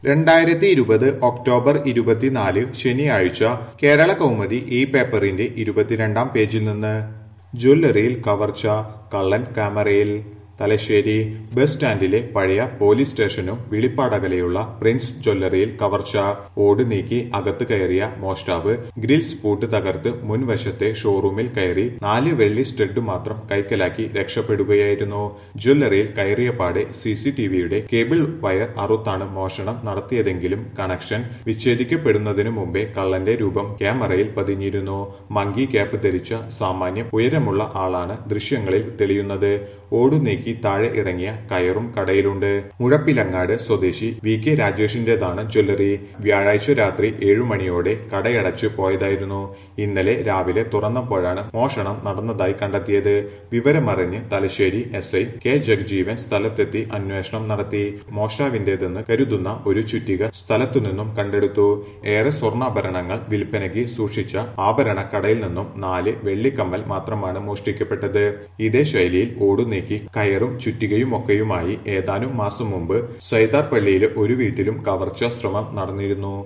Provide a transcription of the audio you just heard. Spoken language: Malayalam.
രണ്ടായിരത്തി ഇരുപത് ഒക്ടോബർ ഇരുപത്തിനാല് ശനിയാഴ്ച കേരള കൗമുദി ഈ പേപ്പറിന്റെ ഇരുപത്തിരണ്ടാം പേജിൽ നിന്ന് ജ്വല്ലറിയിൽ കവർച്ച കള്ളൻ ക്യാമറയിൽ തലശ്ശേരി ബസ് സ്റ്റാൻഡിലെ പഴയ പോലീസ് സ്റ്റേഷനും വിളിപ്പാടകലെയുള്ള പ്രിൻസ് ജ്വല്ലറിയിൽ കവർച്ച ഓട് നീക്കി അകത്ത് കയറിയ മോഷ്ടാവ് ഗ്രിൽസ് പൂട്ട് തകർത്ത് മുൻവശത്തെ ഷോറൂമിൽ കയറി നാല് വെള്ളി സ്റ്റഡ് മാത്രം കൈക്കലാക്കി രക്ഷപ്പെടുകയായിരുന്നു ജ്വല്ലറിയിൽ കയറിയ പാടെ സി സി ടിവിയുടെ കേബിൾ വയർ അറുത്താണ് മോഷണം നടത്തിയതെങ്കിലും കണക്ഷൻ വിച്ഛേദിക്കപ്പെടുന്നതിനു മുമ്പേ കള്ളന്റെ രൂപം ക്യാമറയിൽ പതിഞ്ഞിരുന്നു മങ്കി ക്യാപ്പ് ധരിച്ച സാമാന്യം ഉയരമുള്ള ആളാണ് ദൃശ്യങ്ങളിൽ തെളിയുന്നത് ഓടു നീക്കി താഴെ ഇറങ്ങിയ കയറും കടയിലുണ്ട് മുഴപ്പിലങ്ങാട് സ്വദേശി വി കെ രാജേഷിന്റേതാണ് ജ്വല്ലറി വ്യാഴാഴ്ച രാത്രി ഏഴു മണിയോടെ കടയടച്ചു പോയതായിരുന്നു ഇന്നലെ രാവിലെ തുറന്നപ്പോഴാണ് മോഷണം നടന്നതായി കണ്ടെത്തിയത് വിവരമറിഞ്ഞ് Thalassery S I K Jagjeevan സ്ഥലത്തെത്തി അന്വേഷണം നടത്തി മോഷ്ടാവിന്റേതെന്ന് കരുതുന്ന ഒരു ചുറ്റിക സ്ഥലത്തുനിന്നും കണ്ടെടുത്തു ഏറെ സ്വർണ്ണാഭരണങ്ങൾ വിൽപ്പനയ്ക്ക് സൂക്ഷിച്ച ആഭരണ കടയിൽ നിന്നും നാല് വെള്ളിക്കമ്മൽ മാത്രമാണ് മോഷ്ടിക്കപ്പെട്ടത് ഇതേ ശൈലിയിൽ ഓടു നീക്കി കയറും ചുറ്റികയുമൊക്കെയുമായി ഏതാനും മാസം മുമ്പ് സൈതാർ പള്ളിയിലെ ഒരു വീട്ടിലും കവർച്ചാ ശ്രമം നടന്നിരുന്നു